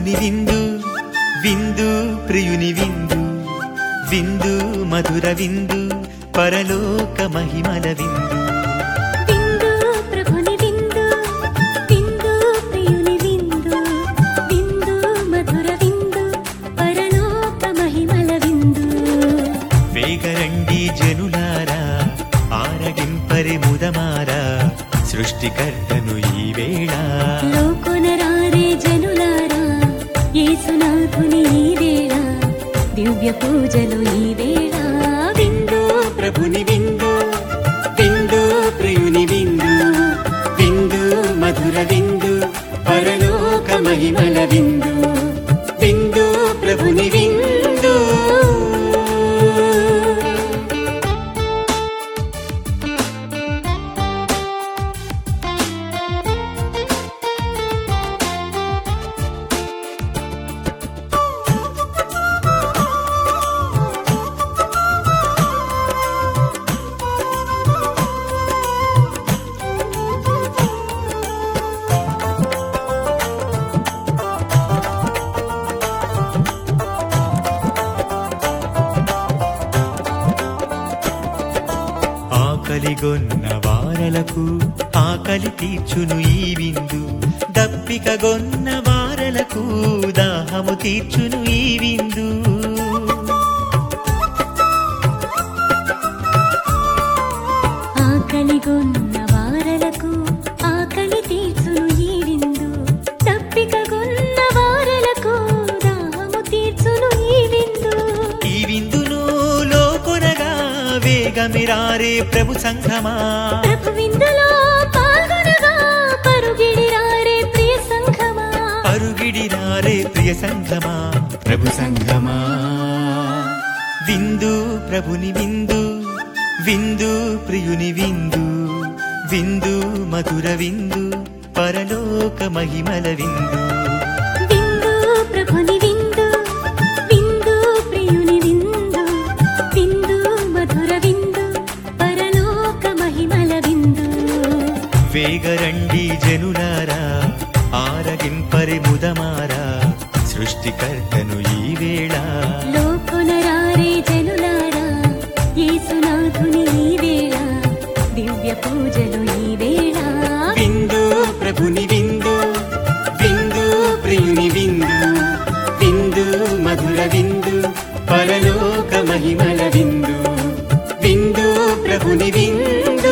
ప్రభుని విందు విందు ప్రియుని విందు విందు మధుర విందు పరలోక మహిమల విందు విందు ప్రభుని విందు విందు ప్రియుని విందు విందు మధుర విందు పరలోక మహిమల విందు వేగరండి జనులారా ఆరగింపరి ముదమారా సృష్టికర్తను ఈ వేళ లోకొనరారే జనులారా యేసునాథుని ఈ వేళ దివ్య పూజలు ఈ వేళ విందు ప్రభుని విందు విందు ప్రియుని విందు విందు మధుర విందు పరలోక మహిమల విందు విందు ప్రభుని విందు ఆకలిగొన్న వారలకు ఆకలి తీర్చును ఈ విందు దప్పికగొన్న వారలకు దాహము తీర్చును ఈ విందు ఆకలిగొన్న వారలకు ఆకలి తీర్చును ఈ విందు తప్పికగొన్న వారలకు దాహము తీర్చును ఈ విందు ఈ విందును లోకొనగా వేగమిరారే ప్రభు సంఘమా ప్రభు విందులో పాల్గొనగా పరుగిడిరారే ప్రియ సంఘమా పరుగిడిరారే ప్రియ సంఘమా ప్రభు సంఘమా విందు ప్రభుని విందు విందు ప్రియుని విందు విందు మధుర విందు పరలోక మహిమల విందు విందు ప్రభుని విందు విందు ప్రియుని విందు విందు మధుర విందు పరలోక మహిమల విందు వేగరండి జనులారా ఆరగింపరి ముదమారా సృష్టికర్తను ఈ వేళ లోకొనరారే జనులారా యేసునాథుని ఈ వేళ దివ్య పూజలు ఈ వేళ విందు ప్రభుని విందు విందు ప్రియుని విందు విందు మధుర విందు పరలోక మహిమల విందు విందు ప్రభుని విందు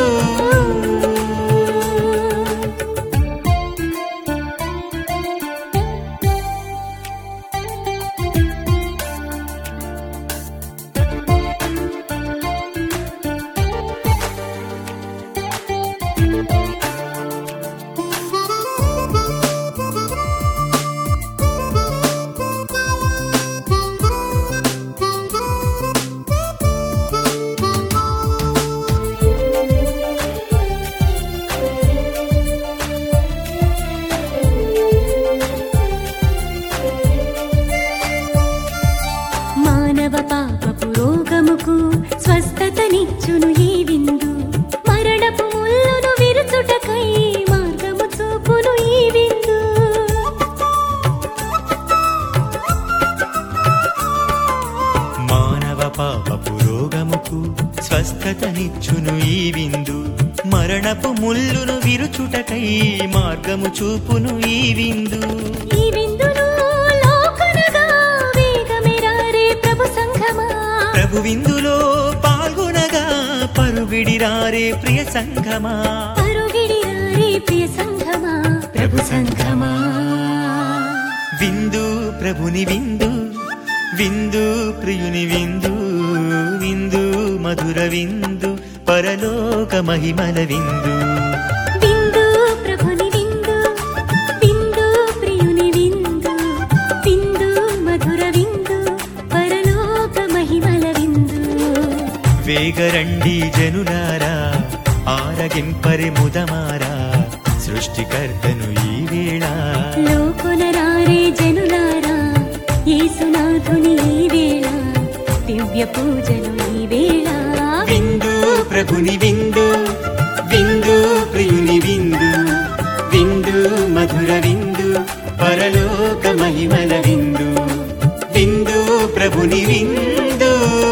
మానవ పాపపు రోగముకు స్వస్థతనిచ్చును ఈ విందు మరణపు ముల్లును విరుచుటకై మార్గము చూపును ఈ విందు మానవ పాపపు రోగముకు స్వస్థతనిచ్చును ఈ విందు మరణపు ముల్లును విరుచుటకై మార్గము చూపును ఈ విందు ఈ విందును లోకనగా వేగమెరారే ప్రభు సంఘమా ప్రభు విందులో పాల్గొనగా పరుగిడిరారే ప్రియ సంఘమా పరుగిడిరారే ప్రియ సంఘమా ప్రభు సంఘమా విందు ప్రభుని విందు విందు ప్రియుని విందు విందు మధుర విందు పరలోక మహిమల విందు విందు ప్రభుని విందు విందు ప్రియుని విందు విందు మధుర విందు పరలోక మహిమల విందు వేగరండి జనులారా ఆరగింపరి ముదమారా సృష్టికర్తను ఈ వేళ లోకొనరారే జనులారా యేసునాథుని ఈ వేళ దివ్య పూజలు ఈ వేళ విందు ప్రభుని విందు విందు ప్రియుని విందు విందు మధుర విందు పరలోక మహిమల ప్రభుని విందు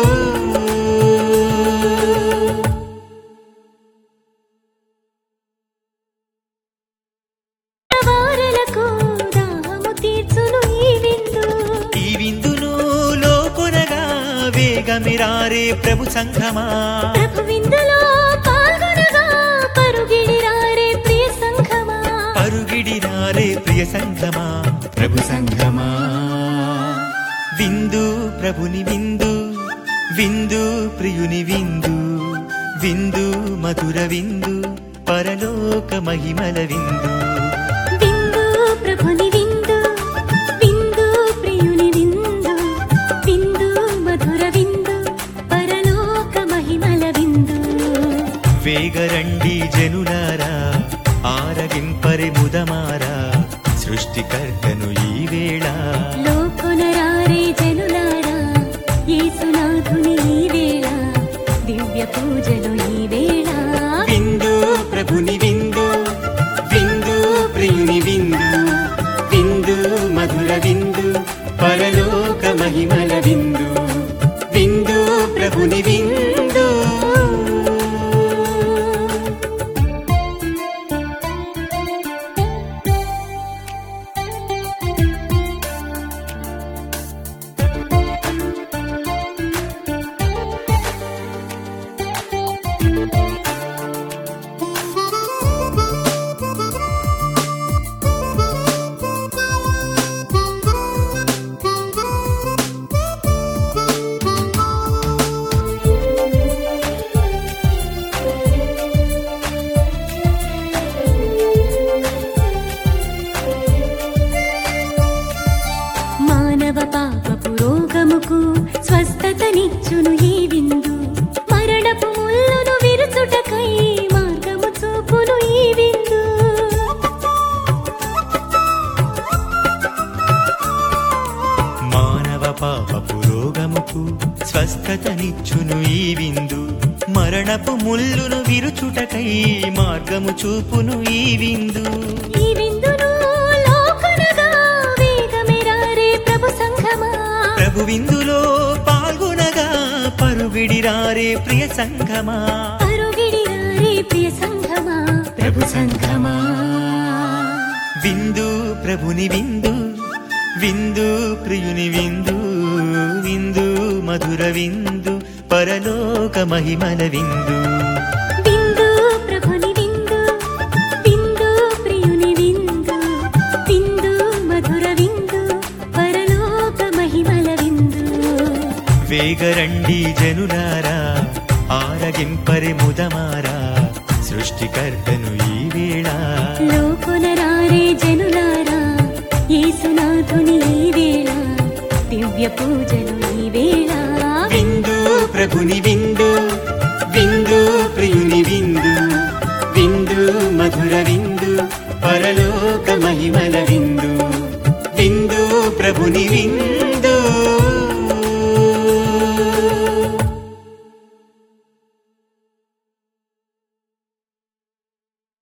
వారలకు దాహము తీర్చును ఈ విందు ఈ విందును లోకొనగా వేగమిరారే ప్రభు సంఘమా ప్రభు విందులో పాల్గొనగా పరుగిడిరారే ప్రియ సంఘమా పరుగిడిరారే ప్రియ సంఘమా ప్రభు సంఘమా విందు ప్రభుని విందు విందు ప్రియుని విందు విందు మధుర విందు పరలోక మహిమల విందు విందు ప్రభుని విందు విందు ప్రియుని విందు విందు మధుర విందు పరలోక మహిమల విందు వేగరండి జనులారా ఆరగింపరి ముదమారా సృష్టికర్తను ఈ వేళ లోకొనరారే జనులారా యేసునాథుని ఈ వేళ దివ్య పూజలు ఈ వేళ విందు ప్రభుని విందు విందు ప్రియుని విందు విందు మధుర విందు పరలోక మహిమల విందు విందు ప్రభుని విందు మానవ పాపపు రోగముకు స్వస్థతనిచ్చును ఈ విందు మరణపు ముల్లును విరుచుటకై మార్గము చూపును ఈ విందు మానవ పాపపు రోగముకు స్వస్థతనిచ్చును ఈ విందు మరణపు ముల్లును విరుచుటకై మార్గము చూపును ఈ విందు ఈ విందును లోకనగా వేగమెరారే ప్రభు సంఘమా ప్రభు విందులో పాల్గొనగా పరుగిడిరారే ప్రియ సంఘమా పరుగిడిరారే ప్రియ సంఘమా ప్రభు సంఘమా విందు ప్రభుని విందు విందు ప్రియుని విందు విందు మధుర విందు పరలోక మహిమల విందు విందు ప్రభుని విందు విందు ప్రియుని విందు విందు మధుర విందు పరలోక మహిమల విందు వేగరండి జనులారా ఆరగింపరి ముదమారా సృష్టికర్తను ఈ వేళ లోకొనరారే జనులారా యేసునాథుని ఈ వేళ దివ్య పూజలు ఈ వేళ విందు ప్రభుని విందు విందు ప్రియుని విందు విందు మధుర విందు పరలోక మహిమల విందు విందు ప్రభుని విందు